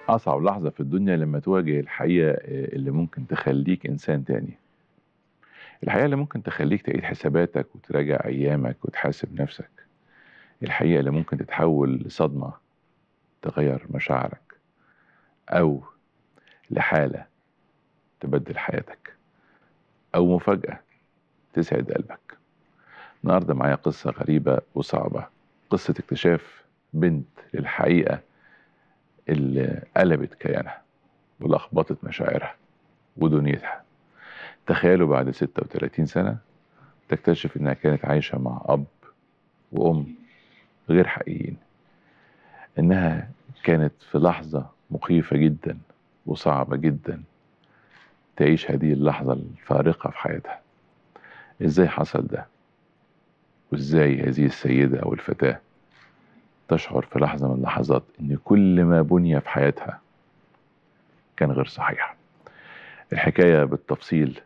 أصعب لحظة في الدنيا لما تواجه الحقيقة اللي ممكن تخليك إنسان تاني الحقيقة اللي ممكن تخليك تعيد حساباتك وتراجع أيامك وتحاسب نفسك الحقيقة اللي ممكن تتحول لصدمة تغير مشاعرك أو لحالة تبدل حياتك أو مفاجأة تسعد قلبك النهاردة معايا قصة غريبة وصعبة قصة اكتشاف بنت للحقيقة اللي قلبت كيانها ولخبطت مشاعرها ودنيتها تخيلوا بعد 36 سنة تكتشف إنها كانت عايشة مع أب وأم غير حقيقيين إنها كانت في لحظة مخيفة جدا وصعبة جدا تعيش هذه اللحظة الفارقة في حياتها إزاي حصل ده وإزاي هذه السيدة أو الفتاة تشعر في لحظة من اللحظات إن كل ما بني في حياتها كان غير صحيح الحكاية بالتفصيل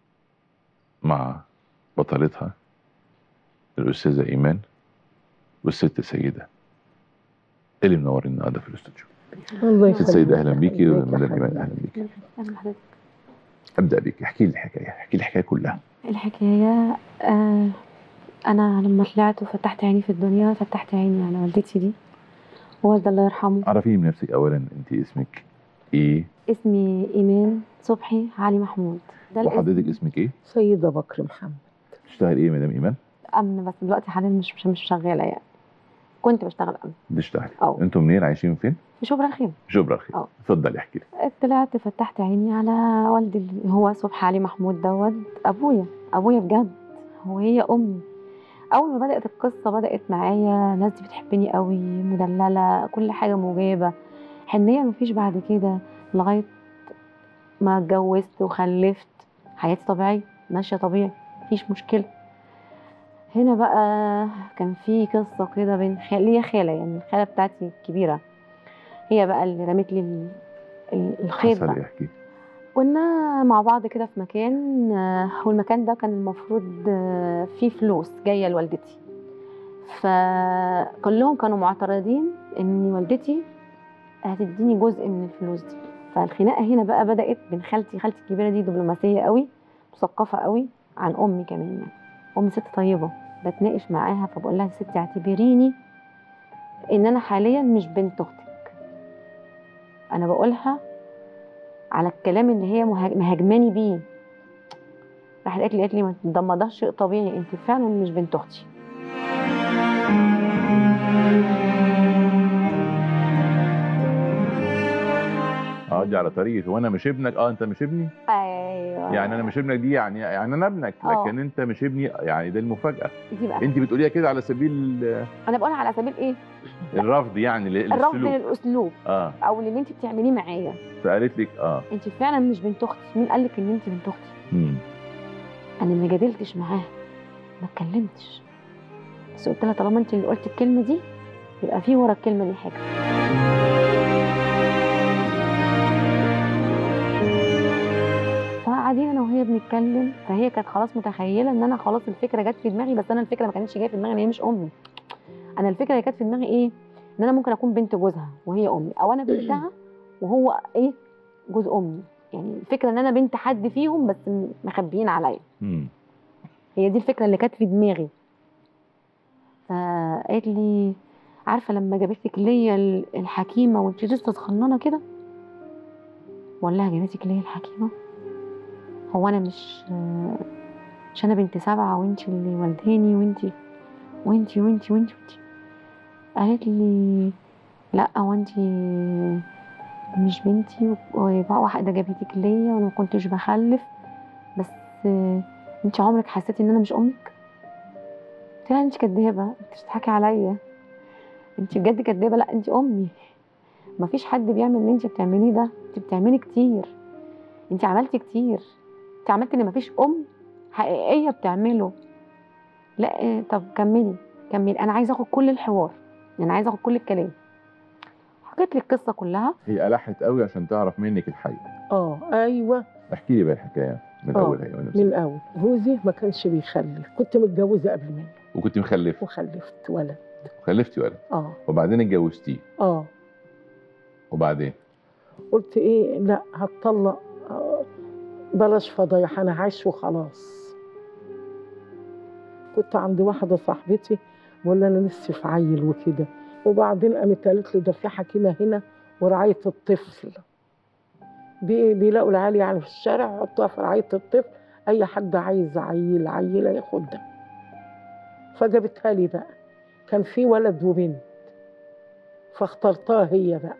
مع بطلتها الأستاذة إيمان والست سيدة اللي منورين النهارده في الاستوديو الله ست سيدة أهلا بيكي يخليك يا ومدام إيمان حبيبي. أهلا بيكي أهلا بحضرتك أبدأ بيكي احكي لي الحكاية احكي لي الحكاية كلها الحكاية آه أنا لما طلعت وفتحت عيني في الدنيا فتحت عيني على والدتي دي ووالدي الله يرحمه عرفيني من نفسك أولا أنت اسمك إيه اسمي إيمان صبحي علي محمود ده الاسم. وحضرتك اسمك إيه سيدة بكر محمد تشتغل إيه يا مدام إيمان أمن بس دلوقتي حاليا مش مش, مش شغالة يعني كنت بشتغل أمن بتشتغلي أه أنتوا منين عايشين فين في شبرا الخير جبرا الخير أه. اتفضلي احكي لي طلعت فتحت عيني على والدي اللي هو صبحي علي محمود دوت أبويا أبويا بجد وهي أمي أول ما بدأت القصة بدأت معايا ناس دي بتحبني قوي مدللة كل حاجة مجابة حنية مفيش بعد كده لغاية ما اتجوزت وخلفت حياتي طبيعية ماشية طبيعي مفيش مشكلة هنا بقى كان في قصة كده بين خال ليا خالة يعني الخالة بتاعتي الكبيرة هي بقى اللي رمت لي ال- ال- الخيط حصل بقى إيه احكي كنا مع بعض كده في مكان آه، والمكان ده كان المفروض آه، فيه فلوس جايه لوالدتي فكلهم كانوا معترضين ان والدتي هتديني جزء من الفلوس دي فالخناقه هنا بقى بدات بين خالتي خالتي الكبيره دي دبلوماسيه قوي مثقفه قوي عن امي كمان يعني امي ست طيبه بتناقش معاها فبقول لها يا ستي اعتبريني ان انا حاليا مش بنت اختك انا بقولها على الكلام اللي هي مهاج- مهاجماني بيه راحت قالت لي قالت لي ما ده ما ده شيء طبيعي انت فعلا مش بنت اختي اه دي على طريقة وانا مش ابنك اه انت مش ابني ايوه يعني انا مش ابنك دي يعني يعني انا ابنك آه. لكن انت مش ابني يعني ده المفاجأة دي بقى انت بتقوليها كده على سبيل انا بقولها على سبيل ايه الرفض يعني لل- الرفض للسلوك للاسلوب اه او للي انت بتعمليه معايا فقالت لك اه انت فعلا مش بنت اختي مين قال لك ان انت بنت اختي مم. انا ما جادلتش معاها ما اتكلمتش بس قلت لها طالما انت اللي قلتي الكلمه دي يبقى في ورا الكلمه دي حاجه فقاعدين انا وهي بنتكلم فهي كانت خلاص متخيله ان انا خلاص الفكره جت في دماغي بس انا الفكره ما كانتش جايه في دماغي ان هي مش امي انا الفكره اللي كانت في دماغي ايه ان انا ممكن اكون بنت جوزها وهي امي او انا بنتها وهو ايه جوز امي يعني الفكره ان انا بنت حد فيهم بس م- مخبيين عليا مم. هي دي الفكره اللي كانت في دماغي فقالت لي عارفه لما جابتك ليا ال- الحكيمه وانت لسه صغننه كده بقول لها جابتك ليا الحكيمه هو انا مش مش انا بنت سبعه وانت اللي والداني وانت وانت وانت وانت وانت قالت لي لا هو انت مش بنتي وواحده جابتك ليا وانا ما كنتش بخلف بس انت عمرك حسيتي ان انا مش امك قلت لها انت كدابه انت بتضحكي عليا انت بجد كدابه لا انت امي مفيش حد بيعمل اللي انت بتعمليه ده انت بتعملي كتير انت عملتي كتير انت عملتي اللي مفيش ام حقيقيه بتعمله لا اه، طب كملي كملي انا عايزه اخد كل الحوار يعني عايزه اخد كل الكلام حكيت لي القصه كلها هي ألحت قوي عشان تعرف منك الحقيقة اه ايوه احكي لي بقى الحكاية من آه، اولها يا من ونفسي الاول جوزي ما كانش بيخلف كنت متجوزه قبل منه وكنت مخلفة وخلفت ولد خلفتي ولد اه وبعدين اتجوزتيه اه وبعدين قلت ايه لا هتطلق آه، بلاش فضايح انا عايش وخلاص كنت عند واحده صاحبتي بقول لها انا نفسي في عيل وكده وبعدين قامت قالت لي ده في حكيمه هنا ورعايه الطفل بي- بيلاقوا العيال يعني في الشارع يحطوها في رعايه الطفل اي حد عايز عيل عيله ياخدها فجابتها لي بقى كان في ولد وبنت فاخترتها هي بقى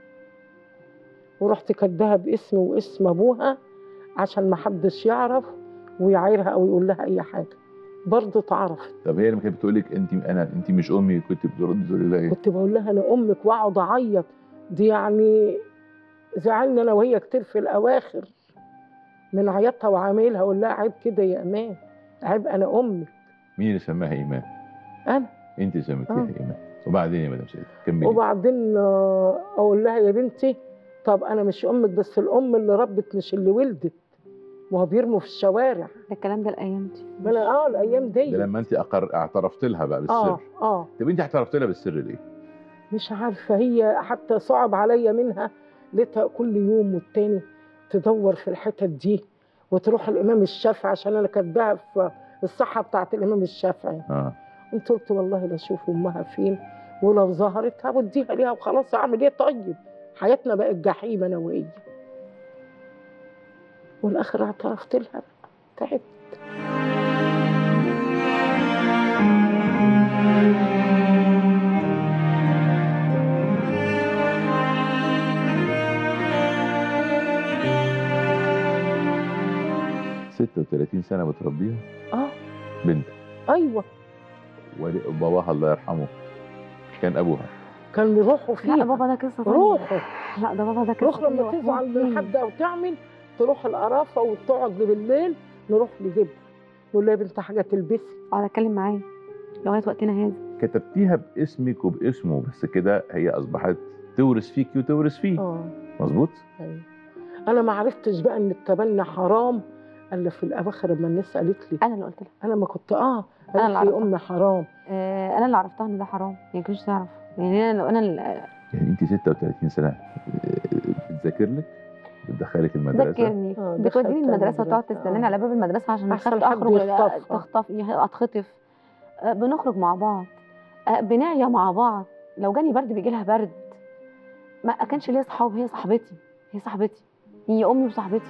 ورحت كاتباها باسمي واسم ابوها عشان ما حدش يعرف ويعايرها او يقول لها اي حاجه برضه اتعرفت طب هي لما كانت بتقول لك انت انا انت مش امي كنت بتردي تقولي لها ايه؟ كنت بقول لها انا امك واقعد اعيط دي يعني زعلنا انا وهي كتير في الاواخر من عيطها وعاملها اقول لها عيب كده يا امان عيب انا امك مين اللي سماها ايمان؟ انا انت اللي سميتيها آه. ايمان وبعدين يا مدام سيدة كملي وبعدين آه، اقول لها يا بنتي طب انا مش امك بس الام اللي ربت مش اللي ولدت وهو بيرموا في الشوارع ده الكلام ده الايام دي ما انا اه الايام ده دي لما انت أقر... اعترفت لها بقى بالسر اه اه طب انت اعترفت لها بالسر ليه؟ مش عارفه هي حتى صعب عليا منها لقيتها كل يوم والتاني تدور في الحتت دي وتروح الامام الشافعي عشان انا كاتباها في الصحه بتاعت الامام الشافعي اه قلت قلت والله لا اشوف امها فين ولو ظهرت هوديها ليها وخلاص اعمل ايه طيب حياتنا بقت جحيم انا وهي والاخر اعترفت لها تعبت ستة 36 سنة بتربيها اه بنت ايوه وباباها الله يرحمه كان ابوها كان بيروحوا لا فيها بابا ده قصه تانية. روحوا لا ده بابا ده قصه روح لما تانية تزعل وحوار من تاني. حد او تعمل تروح القرافه وتقعد بالليل نروح نجيبها نقول لها يا بنت حاجه تلبسي اقعد اتكلم معاه لغايه وقتنا هذا كتبتيها باسمك وباسمه بس كده هي اصبحت تورث فيكي وتورث فيه اه مظبوط ايوه انا ما عرفتش بقى ان التبني حرام الا في الاواخر لما الناس قالت لي انا اللي قلت لها انا ما كنت اه اللي قالت لي عرفتها. امي حرام آه انا اللي عرفتها ان ده حرام ما كنتش تعرف يعني انا لو انا اللي يعني انت 36 سنة آه، بتذاكر لك بتدخلك المدرسة ذكرني آه، بتوديني دخلتها المدرسه وتقعد المدرسة. تستناني آه. على باب المدرسه عشان أحسن خايف حد اخرج يخطفها. تخطف اتخطف آه، بنخرج مع بعض آه، بنعيا مع بعض لو جاني برد بيجي لها برد ما كانش ليا صحاب هي صاحبتي هي صاحبتي هي امي وصاحبتي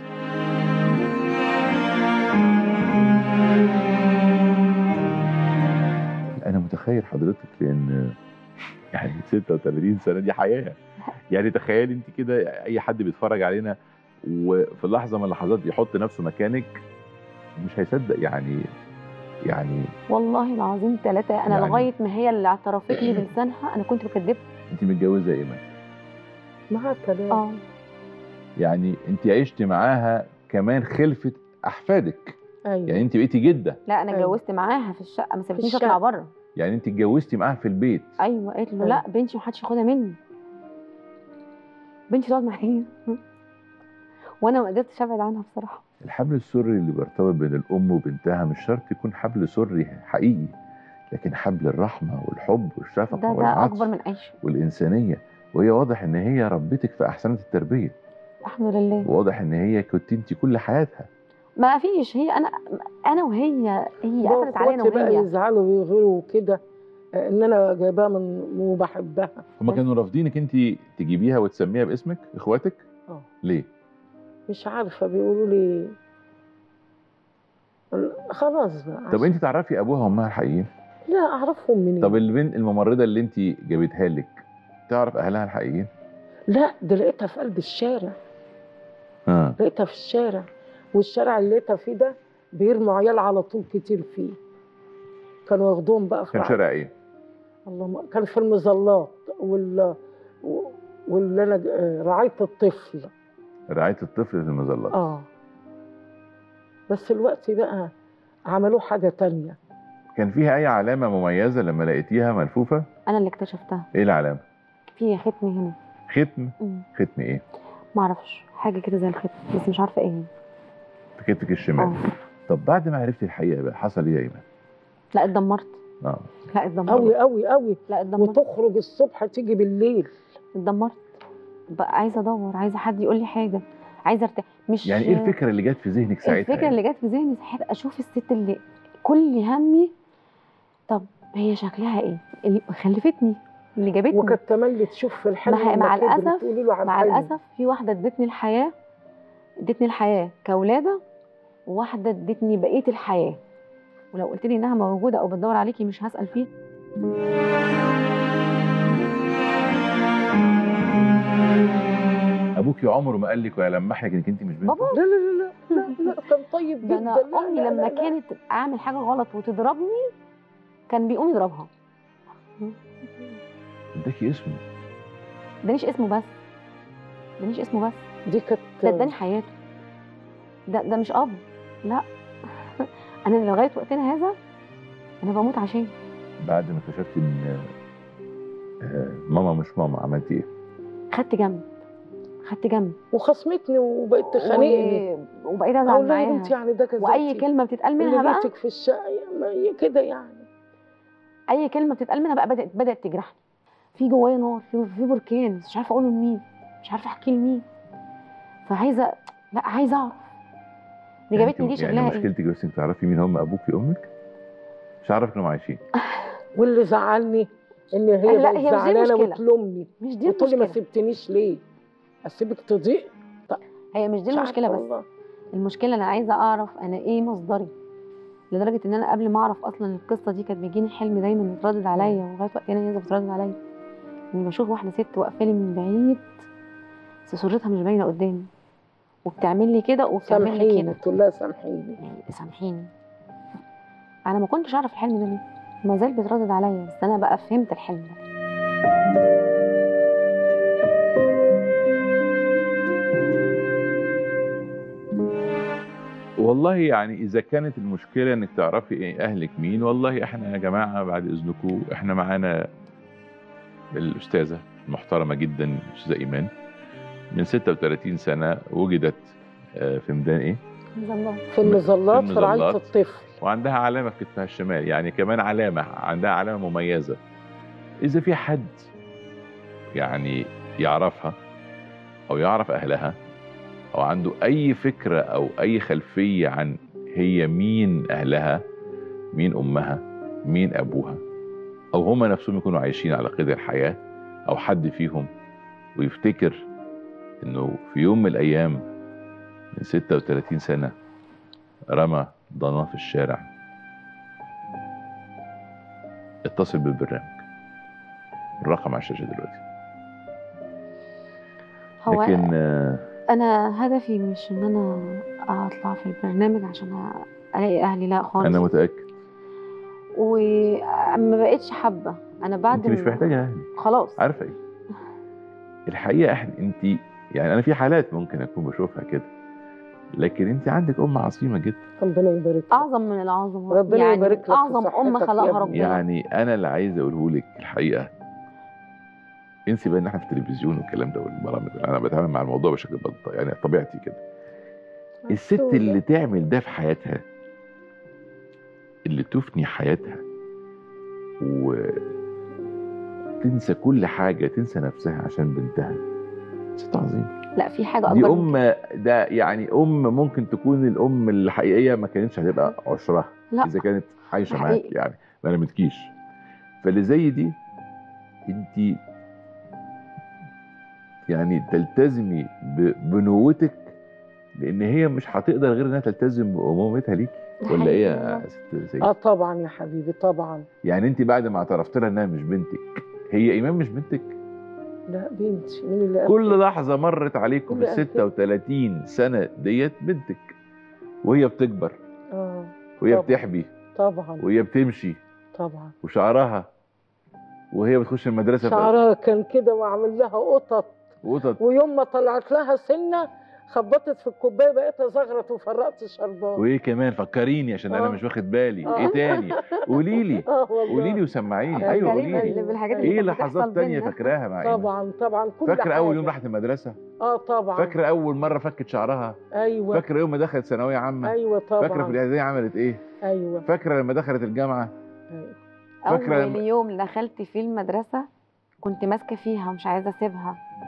انا متخيل حضرتك لان يعني 36 سنه دي حياه يعني تخيل انت كده اي حد بيتفرج علينا وفي لحظه من اللحظات يحط نفسه مكانك مش هيصدق يعني يعني والله العظيم ثلاثة أنا يعني- لغاية ما هي اللي اعترفت لي بلسانها أنا كنت بكدبها انت متجوزه ايمان معاها كلام اه يعني انت عشت معاها كمان خلفه احفادك ايوه يعني انت بقيتي جده لا أنا أيوة. اتجوزت معاها في الشقة ما سابتنيش الشقة. أطلع بره يعني انت اتجوزتي معاها في البيت أيوه قالت له أيوة. لا بنتي محدش ياخدها مني بنتي تقعد معايا وأنا ما قدرتش أبعد عنها بصراحة الحبل السري اللي بيرتبط بين الام وبنتها مش شرط يكون حبل سري حقيقي لكن حبل الرحمه والحب والشفقه ده ده والعطف أكبر من أي شيء والإنسانية وهي واضح إن هي ربتك في أحسنة التربية الحمد لله واضح إن هي كنت أنت كل حياتها ما فيش هي أنا أنا وهي هي قفلت علينا اخواتي بقى وهي يزعلوا ويغيروا وكده آه، ان انا جايباها من وبحبها هما بس. كانوا رافضينك أنت تجيبيها وتسميها باسمك إخواتك اه ليه؟ مش عارفه بيقولوا لي خلاص بقى طب عشان- أنت تعرفي أبوها وأمها الحقيقيين لا اعرفهم منين طب البنت الممرضة اللي أنت جابتها لك تعرف أهلها الحقيقيين؟ لا ده لقيتها في قلب الشارع آه لقيتها في الشارع والشارع اللي لقيتها فيه ده بيرموا عيال على طول كتير فيه كانوا ياخدوهم بقى في كان رعاية- شارع إيه؟ الله ما كان في المظلات وال و- واللي انا ج- آه، رعايه الطفل رعاية الطفل في المظلات اه بس الوقت بقى عملوه حاجه تانية كان فيها أي علامة مميزة لما لقيتيها ملفوفة؟ أنا اللي اكتشفتها إيه العلامة؟ في ختم هنا ختم مم. ختم إيه؟ معرفش حاجة كده زي الختم بس مش عارفة إيه هي. في كتفك الشمال اه طب بعد ما عرفتي الحقيقة بقى حصل إيه يا إيمان؟ لا اتدمرت آه لا اتدمرت قوي قوي قوي لا اتدمرت وتخرج الصبح تيجي بالليل اتدمرت بقى عايزه ادور عايزه حد يقول لي حاجه عايزه ارتاح مش يعني ايه الفكره اللي جت في ذهنك ساعتها الفكره يعني؟ اللي جت في ذهني ساعتها اشوف الست اللي كل همي طب هي شكلها ايه اللي خلفتني اللي جابتني وكانت تملي تشوف في الحلم مع- مع لما كبرت الأسف- تقولي له على مع الحلم. الاسف في واحده ادتني الحياه ادتني الحياه كولاده وواحده ادتني بقيه الحياه ولو قلت لي انها موجوده او بتدور عليكي مش هسال فيها ابوكي عمره ما قال لك ولا لمح لك انك انت مش بنت بابا لا لا لا لا لا, لا كان طيب ده جدا انا لا امي لا لما لا لا. كانت اعمل حاجه غلط وتضربني كان بيقوم يضربها اداكي اسمه ده مش اسمه بس ده مش اسمه بس دي كانت ده اداني حياته ده ده مش اب لا انا لغايه وقتنا هذا انا بموت عشان بعد ما اكتشفتي ان آه، ماما مش ماما عملتي ايه؟ خدت جنب خدت جنب وخصمتني وبقت تخانقني و... وبقيت ازعل اقول لها يا معاها بنتي يعني ده كذا واي كلمه بتتقال منها اللي بقى بيتك في الشقه يا ما هي كده يعني اي كلمه بتتقال منها بقى بدات بدات تجرحني في جوايا نار في في بركان مش عارفه اقوله لمين مش عارفه احكي لمين فعايزه لا عايزه اعرف اللي يعني جابتني دي انت- شكلها يعني ايه مشكلتك بس انك تعرفي مين هم ابوكي وامك مش عارف انهم عايشين واللي زعلني ان هي لا، بقت هي مش دي زعلانه المشكلة. وتلومني مش دي وتقول لي ما المشكله سبتنيش ليه اسيبك تضيق هي مش دي مش المشكله عارفة بس والله. المشكله انا عايزه اعرف انا ايه مصدري لدرجه ان انا قبل ما اعرف اصلا القصه دي كانت بيجيني حلم دايما يتردد عليا ولغايه وقتنا هذا بتردد عليا اني بشوف واحده ست واقفه لي من بعيد بس صورتها مش باينه قدامي وبتعمل لي كده وبتعمل لي سامحيني كده تقول لها سامحيني يعني سامحيني انا ما كنتش اعرف الحلم ده ليه ما زال بيتردد عليا بس انا بقى فهمت الحلم ده والله يعني اذا كانت المشكله انك تعرفي ايه اهلك مين والله احنا يا جماعه بعد اذنكم احنا معانا الاستاذه المحترمه جدا الاستاذه ايمان من 36 سنه وجدت آه، في ميدان ايه في المظلات في في رعايه المظلات. الطفل وعندها علامه في كتفها الشمال يعني كمان علامه عندها علامه مميزه اذا في حد يعني يعرفها او يعرف اهلها او عنده اي فكره او اي خلفيه عن هي مين اهلها مين امها مين ابوها او هما نفسهم يكونوا عايشين على قيد الحياه او حد فيهم ويفتكر انه في يوم من الايام من 36 سنه رمى ضناه في الشارع اتصل بالبرنامج الرقم على الشاشه دلوقتي هو لكن آه، انا هدفي مش ان انا اطلع في البرنامج عشان الاقي اهلي لا خالص انا متاكد وما بقتش حابه انا بعد انت مش ما- محتاجه اهلي خلاص عارفه ايه الحقيقه احنا انت يعني انا في حالات ممكن اكون بشوفها كده لكن انت عندك ام عظيمه جدا ربنا يبارك لك. اعظم من العظمه ربنا يعني يبارك لك في اعظم ام صحتك يا خلقها ابني. ربنا يعني انا اللي عايز اقوله لك الحقيقه انسي بقى ان احنا في التلفزيون والكلام ده والبرامج انا بتعامل مع الموضوع بشكل بط- يعني طبيعتي كده الست اللي تعمل ده في حياتها اللي تفني حياتها وتنسى كل حاجة تنسى نفسها عشان بنتها ست عظيمة لا في حاجه دي اكبر من أم ده يعني أم ممكن تكون الأم الحقيقية ما كانتش هتبقى عشرها لا إذا كانت عايشة ده معاك حقيقي. يعني ما نمتكيش فاللي زي دي انت يعني تلتزمي ببنوتك لان هي مش هتقدر غير انها تلتزم بامومتها ليكي ده ولا حقيقي ايه يا والله. ست سيد اه طبعا يا حبيبي طبعا يعني انت بعد ما اعترفت لها انها مش بنتك هي ايمان مش بنتك لا بنتي مين اللي قال كل لحظه مرت عليكم في اللي قال كده؟ 36 سنه ديت بنتك وهي بتكبر اه وهي طبعا. بتحبي طبعا وهي بتمشي طبعا وشعرها وهي بتخش المدرسه ف- شعرها كان كده واعمل لها قطط وقطط ويوم ما طلعت لها سنه خبطت في الكوبايه بقيت زغرت وفرقت شربات وايه كمان فكريني عشان انا آه. مش واخد بالي آه. ايه تاني قولي لي اه والله قولي لي وسمعيني ايوه غريبة قولي لي اللي بالحاجات اللي ايه كانت لحظات بتحصل تانية بينا. فاكراها مع ايمان طبعا طبعا كل فاكره اول حاجة. يوم راحت المدرسه اه طبعا فاكره اول مره فكت شعرها ايوه فاكره يوم ما دخلت ثانويه عامه ايوه طبعا فاكره في الاعداديه عملت ايه ايوه فاكره لما دخلت الجامعه أيوة. فاكرة اول لما- يوم دخلت فيه المدرسه كنت ماسكه فيها ومش عايزه اسيبها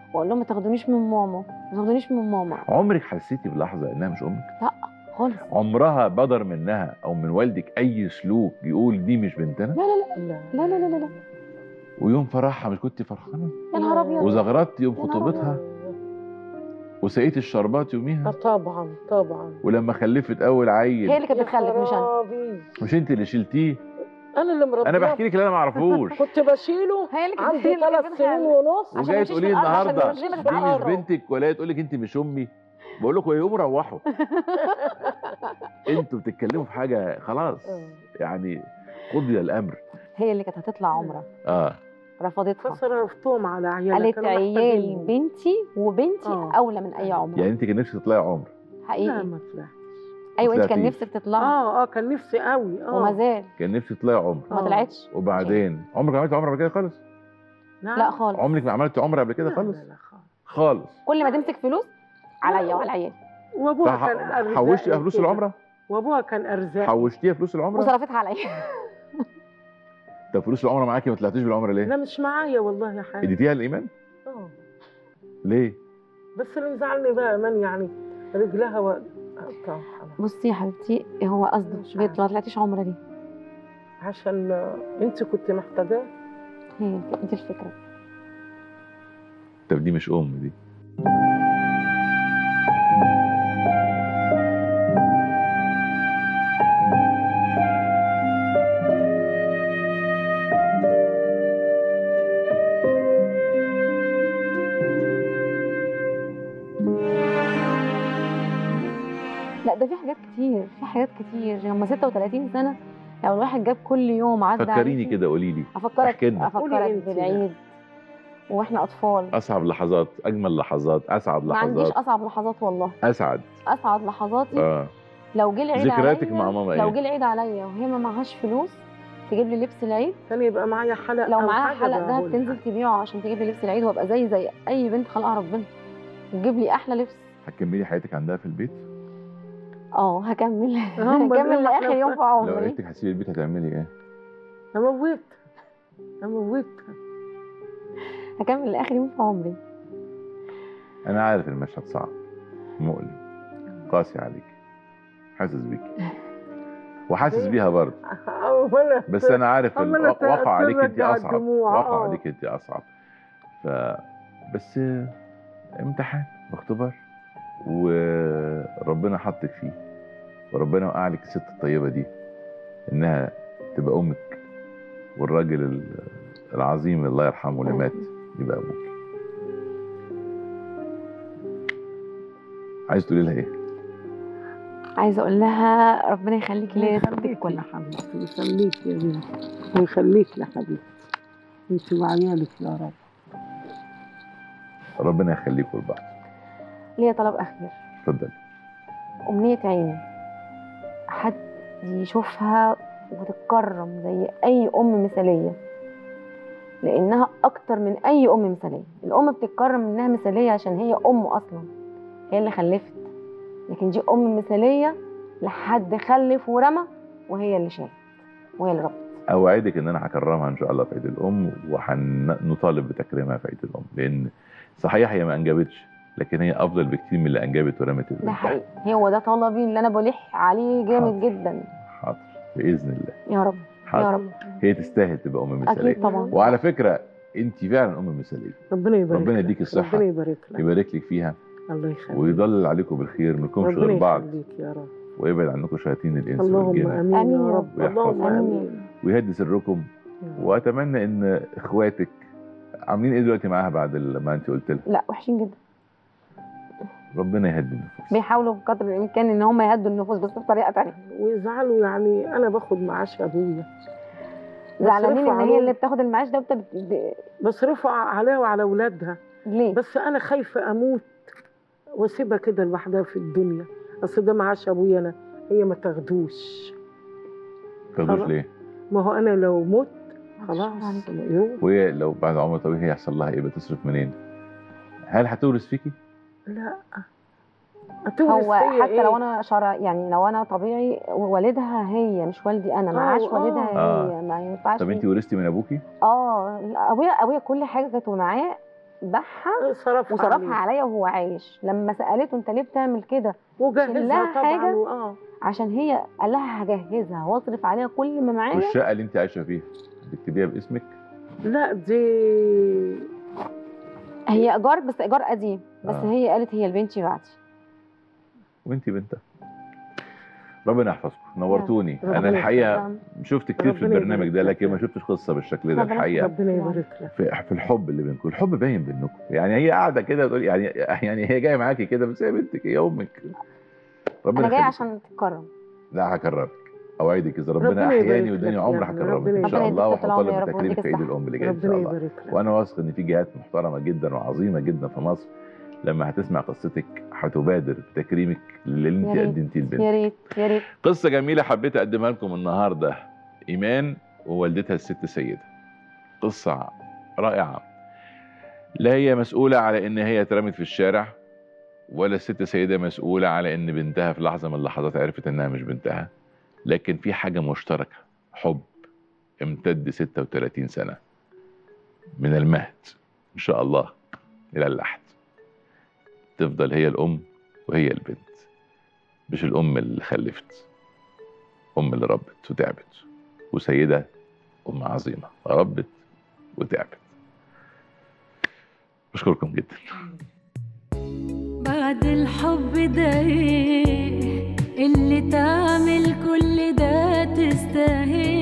واقول لهم ما تاخدونيش من ماما ما تاخدونيش من ماما عمرك حسيتي بلحظه انها مش امك خالص عمرها بدر منها او من والدك اي سلوك يقول دي مش بنتنا لا لا لا لا لا لا لا, لا. ويوم فرحها مش كنت فرحانه يا نهار ابيض وزغرطت يوم يا نهار خطوبتها وسقيت الشربات يوميها طبعا طبعا ولما خلفت اول عيل هي اللي كانت يا بتخلف مش انا خرابي. مش انت اللي شلتيه انا اللي مربيه انا بحكي لك اللي انا ما اعرفوش كنت بشيله هي اللي كانت عندي هي اللي ثلاث كانت سنين بتخلف. ونص عشان وجاي ما تمشيش تقولي في الأرض، عشان النهارده الرجيمة دي تبقى مش أقرب. بنتك ولا تقول لك انت مش امي بقول لكم يقوموا روحوا انتوا بتتكلموا في حاجه خلاص آه. يعني قضي الامر هي اللي كانت هتطلع عمره اه رفضتها فصرفتهم على عيالك قالت كانوا عيال محتاجينهم. بنتي وبنتي آه. اولى من اي عمره يعني انت كان نفسك تطلعي عمر لا حقيقي ما طلعت ايوه انت كان طلعتيش. نفسك تطلعي اه اه كان نفسي قوي اه وما زال كان نفسك تطلعي عمر وما آه. طلعتش وبعدين عمرك ما عملت عمره قبل كده خالص نعم. لا خالص عمرك ما عملت عمره قبل كده لا، خالص لا لا خالص خالص كل ما تمسك فلوس عليا وعلى عيالي وابوها فح- كان ارزاق حوشتي فلوس كده. العمره وابوها كان ارزاق حوشتيها فلوس العمره وصرفتها عليا طب فلوس العمره معاكي ما طلعتيش بالعمره ليه لا مش معايا والله يا حاجه اديتيها الايمان اه ليه بس اللي مزعلني بقى من يعني رجلها و... طبعا بصي يا حبيبتي هو قصده مش ليه عارفة. ما طلعتيش عمره ليه عشان انت كنت محتاجاه هي دي الفكره طب دي مش ام دي لا ده في حاجات كتير في حاجات كتير هم 36 سنه لو الواحد جاب كل يوم عدى فكريني عليكي- كده قولي لي افكرك احكي لنا. قولي افكرك انت. بالعيد واحنا اطفال اصعب لحظات اجمل لحظات اسعد ما عنديش لحظات اصعب لحظات والله اسعد اسعد لحظاتي اه لو جه العيد ذكرياتك عليا مع ماما لو ايه؟ جه العيد عليا وهي ما معهاش فلوس تجيب لي لبس العيد كان يبقى معايا حلق لو أو معاها حاجة حلق دهب بقولها. تنزل تبيعه عشان تجيب لي لبس العيد وابقى زي زي اي بنت خلقها ربنا وتجيب لي احلى لبس هتكملي حياتك عندها في البيت اه هكمل هم هكمل اللي لاخر إحنا- يوم في لو عمري قالت لك هتسيبي البيت هتعملي ايه؟ اموت اموت هكمل لاخر يوم في عمري انا عارف المشهد صعب مؤلم قاسي عليك حاسس بيكي وحاسس بيها برضه ولا بس انا عارف ال- عمالة واقع عليك انت ترجع اصعب الدموع، واقع آه. عليك انت اصعب ف بس امتحان واختبار وربنا حطك فيه وربنا وقع لك الست الطيبه دي انها تبقى امك والراجل ال- العظيم الله يرحمه اللي مات يبقى ابوك عايز تقولي لها ايه؟ عايزه اقول لها ربنا يخليكي ليا يا ست يخليك الكل يا حبيبتي يخليك يا بنتي ويخليك يا حبيبتي انت وعيالك يا رب ربنا يخليكم لبعض ليا طلب اخير اتفضلي امنيه عيني حد يشوفها وتتكرم زي اي ام مثاليه لانها اكتر من اي ام مثاليه الام بتتكرم انها مثاليه عشان هي ام اصلا هي اللي خلفت لكن دي ام مثاليه لحد خلف ورمى وهي اللي شالت وهي اللي ربت اوعدك ان انا هكرمها ان شاء الله في عيد الام وهنطالب بتكريمها في عيد الام لان صحيح هي ما انجبتش لكن هي افضل بكتير من اللي انجبت ورمت ده البنت حقيقي هو ده طلبي اللي انا بلح عليه جامد حاضر. جدا حاضر باذن الله يا رب يا حاضر رب هي تستاهل تبقى ام مثاليه اكيد طبعا وعلى فكره انت فعلا ام مثاليه ربنا يبارك ربنا لك. يديك الصحة. ربنا يبارك لك يبارك لك فيها الله يخليك ويضلل عليكم بالخير ما يكونش ربنا غير بعض يخليك يا رب ويبعد عنكم شياطين الانس اللهم والجن امين آمين يا يا رب رب. اللهم ويحفظكم. امين ويهدي سركم يا رب. واتمنى ان اخواتك عاملين ايه دلوقتي معاها بعد ال- ما انت قلت لها لا وحشين جدا ربنا يهدي النفوس بيحاولوا بقدر الامكان ان هم يهدوا النفوس بس بطريقه تانية ويزعلوا يعني انا باخد معاش ابويا زعلانين ان هي عليهم. اللي بتاخد المعاش ده وبت... ب... بصرفوا عليها وعلى اولادها ليه؟ بس انا خايفه اموت واسيبها كده لوحدها في الدنيا اصل ده معاش ابويا انا هي ما تاخدوش تاخدوش خلاص. ليه ما هو انا لو مت معلش خلاص عليك. يوم وهي لو بعد عمر طويل هيحصل لها ايه بتصرف منين هل هتورث فيكي لا هتورث هو فيا حتى إيه؟ لو انا شرع يعني لو انا طبيعي والدها هي مش والدي انا معاش آه. والدها آه. هي ما ينفعش طب انت ورثتي من ابوكي اه ابويا ابويا كل حاجه كانت معاه باعها صرفها وصرفها عليه. عليا وهو عايش لما سالته انت ليه بتعمل كده وجهزها شلها طبعا حاجة؟ اه عشان هي قال لها هجهزها واصرف عليها كل ما معايا والشقه اللي انت عايشه فيها تكتبيها باسمك لا دي هي ايجار بس ايجار قديم بس آه. هي قالت هي لبنتي بعدي وانت بنتها ربنا يحفظكم نورتوني ربنا انا الحقيقه يسلمك. شفت كتير في ربنا البرنامج ده يبارك لكن ما لك. شفتش قصه بالشكل ده ربنا الحقيقه ربنا يبارك لك في في الحب اللي بينكم الحب باين بينكم يعني هي قاعده كده بتقول يعني يعني هي جايه معاكي كده بس هي بنتك هي امك ربنا انا جايه يخليك. عشان تتكرم لا هكرمك اوعدك اذا ربنا ربنا احياني يبارك واداني لك عمر يا رب. هكرمك ربنا ان شاء يبارك الله لك. طول العمر يا وهطالب رب بتكريم ويديك في عيد الصحة. الام اللي جاي ان شاء ربنا الله يبارك لك وانا واثق ان في جهات محترمه جدا وعظيمه جدا في مصر لما هتسمع قصتك هتبادر بتكريمك للي انت يا ريت. قدمتيه لبنتك يا ريت يا ريت قصة جميلة حبيت أقدمها لكم النهاردة إيمان ووالدتها الست سيدة قصة رائعة لا هي مسؤولة على إن هي اترمت في الشارع ولا الست سيدة مسؤولة على إن بنتها في لحظة من اللحظات عرفت إنها مش بنتها لكن في حاجة مشتركة حب امتد 36 سنة من المهد إن شاء الله إلى اللحد تفضل هي الأم وهي البنت مش الأم اللي خلفت أم اللي ربت وتعبت وسيدة أم عظيمة ربت وتعبت بشكركم جدا بعد الحب ده ايه اللي تعمل كل ده تستاهل